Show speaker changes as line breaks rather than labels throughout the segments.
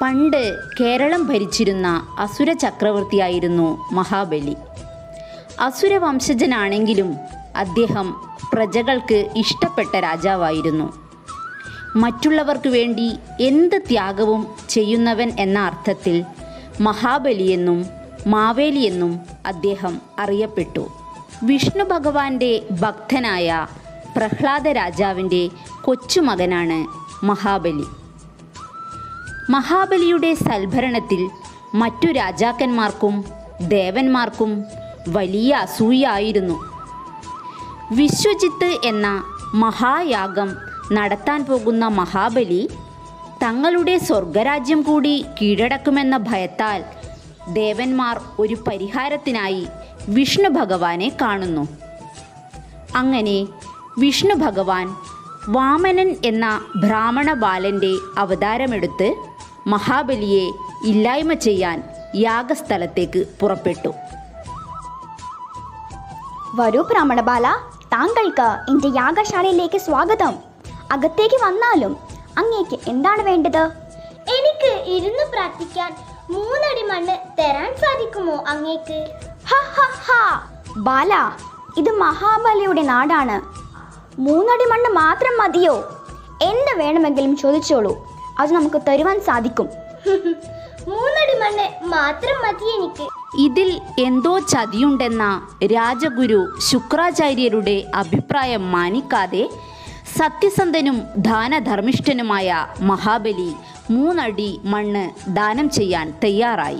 പണ്ട് കേരളം ഭരിച്ചിരുന്ന അസുര ചക്രവർത്തിയായിരുന്നു മഹാബലി അസുര വംശജനാണെങ്കിലും അദ്ദേഹം പ്രജകൾക്ക് ഇഷ്ടപ്പെട്ട രാജാവായിരുന്നു മറ്റുള്ളവർക്ക് വേണ്ടി എന്ത് ത്യാഗവും ചെയ്യുന്നവൻ എന്ന അർത്ഥത്തിൽ മഹാബലിയെന്നും മാവേലിയെന്നും അദ്ദേഹം അറിയപ്പെട്ടു വിഷ്ണു ഭഗവാന്റെ ഭക്തനായ പ്രഹ്ലാദ രാജാവിൻ്റെ കൊച്ചുമകനാണ് മഹാബലി മഹാബലിയുടെ സൽഭരണത്തിൽ മറ്റു രാജാക്കന്മാർക്കും ദേവന്മാർക്കും വലിയ അസൂയായിരുന്നു വിശ്വജിത്ത് എന്ന മഹായാഗം നടത്താൻ പോകുന്ന മഹാബലി തങ്ങളുടെ സ്വർഗരാജ്യം കൂടി കീഴടക്കുമെന്ന ഭയത്താൽ ദേവന്മാർ ഒരു പരിഹാരത്തിനായി വിഷ്ണു ഭഗവാനെ കാണുന്നു അങ്ങനെ വിഷ്ണു ഭഗവാൻ വാമനൻ എന്ന ബ്രാഹ്മണ ബാലൻ്റെ അവതാരമെടുത്ത് മഹാബലിയെ ഇല്ലായ്മ ചെയ്യാൻ യാഗസ്ഥലത്തേക്ക് പുറപ്പെട്ടു
വരൂ ബ്രാഹ്മണബാല താങ്കൾക്ക് എൻ്റെ യാഗശാലയിലേക്ക് സ്വാഗതം അകത്തേക്ക് വന്നാലും അങ്ങേക്ക് എന്താണ് വേണ്ടത്
എനിക്ക് ഇരുന്ന് പ്രാർത്ഥിക്കാൻ മൂന്നടി മണ്ണ് തരാൻ സാധിക്കുമോ അങ്ങേക്ക്
ഹ ഹ ഹ ബാല ഇത് മഹാബലിയുടെ നാടാണ് മൂന്നടി മണ്ണ് മാത്രം മതിയോ എന്ത് വേണമെങ്കിലും ചോദിച്ചോളൂ അത് നമുക്ക് തരുവാൻ സാധിക്കും
മൂന്നടി മണ്ണ് മാത്രം മതി എനിക്ക്
ഇതിൽ എന്തോ ചതിയുണ്ടെന്ന രാജഗുരു ശുക്രാചാര്യരുടെ അഭിപ്രായം മാനിക്കാതെ സത്യസന്ധനും ദാനധർമ്മിഷ്ഠനുമായ മഹാബലി മൂന്നടി മണ്ണ് ദാനം ചെയ്യാൻ തയ്യാറായി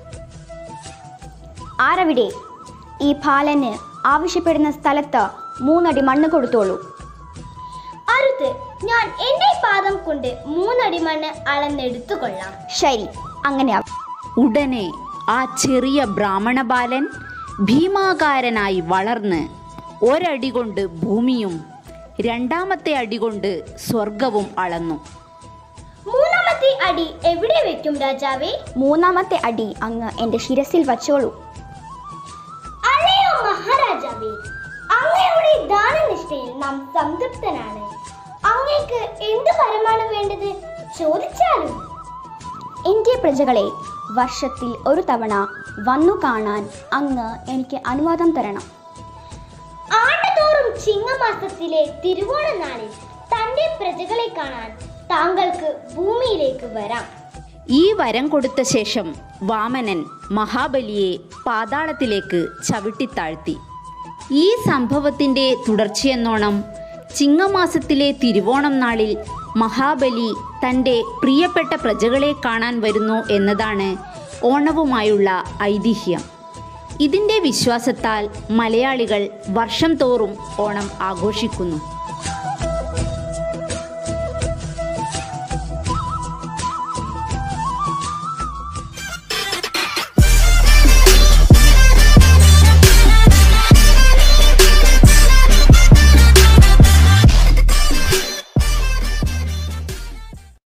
ആരവിടെ ഈ ബാലന് ആവശ്യപ്പെടുന്ന സ്ഥലത്ത് മൂന്നടി മണ്ണ് കൊടുത്തോളൂ
അരുത് ഞാൻ എന്റെ പാദം കൊണ്ട് മൂന്നടി മണ്ണ് അളന്നെടുത്തു കൊള്ളാം
ശരി അങ്ങനെ ആവ-
ഉടനെ ആ ചെറിയ ബ്രാഹ്മണ ബാലൻ ഭീമാകാരനായി വളർന്ന് ഒരടി കൊണ്ട് ഭൂമിയും രണ്ടാമത്തെ അടി കൊണ്ട് സ്വർഗവും അളന്നു
മൂന്നാമത്തെ അടി എവിടെ വെക്കും രാജാവേ
മൂന്നാമത്തെ അടി അങ്ങ് എൻ്റെ ശിരസിൽ വച്ചോളൂ
അല്ലയോ മഹാരാജാവേ അങ്ങയുടെ ദാനനിഷ്ഠയിൽ നാം സംതൃപ്തനാണ് അങ്ങേക്ക് എന്ത് പരമാണ് വേണ്ടത് ചോദിച്ചാലും
എൻ്റെ പ്രജകളെ വർഷത്തിൽ ഒരു തവണ വന്നു കാണാൻ അങ്ങ് എനിക്ക് അനുവാദം തരണം
ആണ്ടുതോറും ചിങ്ങമാസത്തിലെ തിരുവോണ നാളിൽ തന്റെ പ്രജകളെ കാണാൻ താങ്കൾക്ക് ഭൂമിയിലേക്ക് വരാം
ഈ വരം കൊടുത്ത ശേഷം വാമനൻ മഹാബലിയെ പാതാളത്തിലേക്ക് ചവിട്ടിത്താഴ്ത്തി ഈ സംഭവത്തിൻ്റെ തുടർച്ചയെന്നോണം ചിങ്ങമാസത്തിലെ തിരുവോണം നാളിൽ മഹാബലി തൻ്റെ പ്രിയപ്പെട്ട പ്രജകളെ കാണാൻ വരുന്നു എന്നതാണ് ഓണവുമായുള്ള ഐതിഹ്യം ഇതിൻ്റെ വിശ്വാസത്താൽ മലയാളികൾ വർഷം തോറും ഓണം ആഘോഷിക്കുന്നു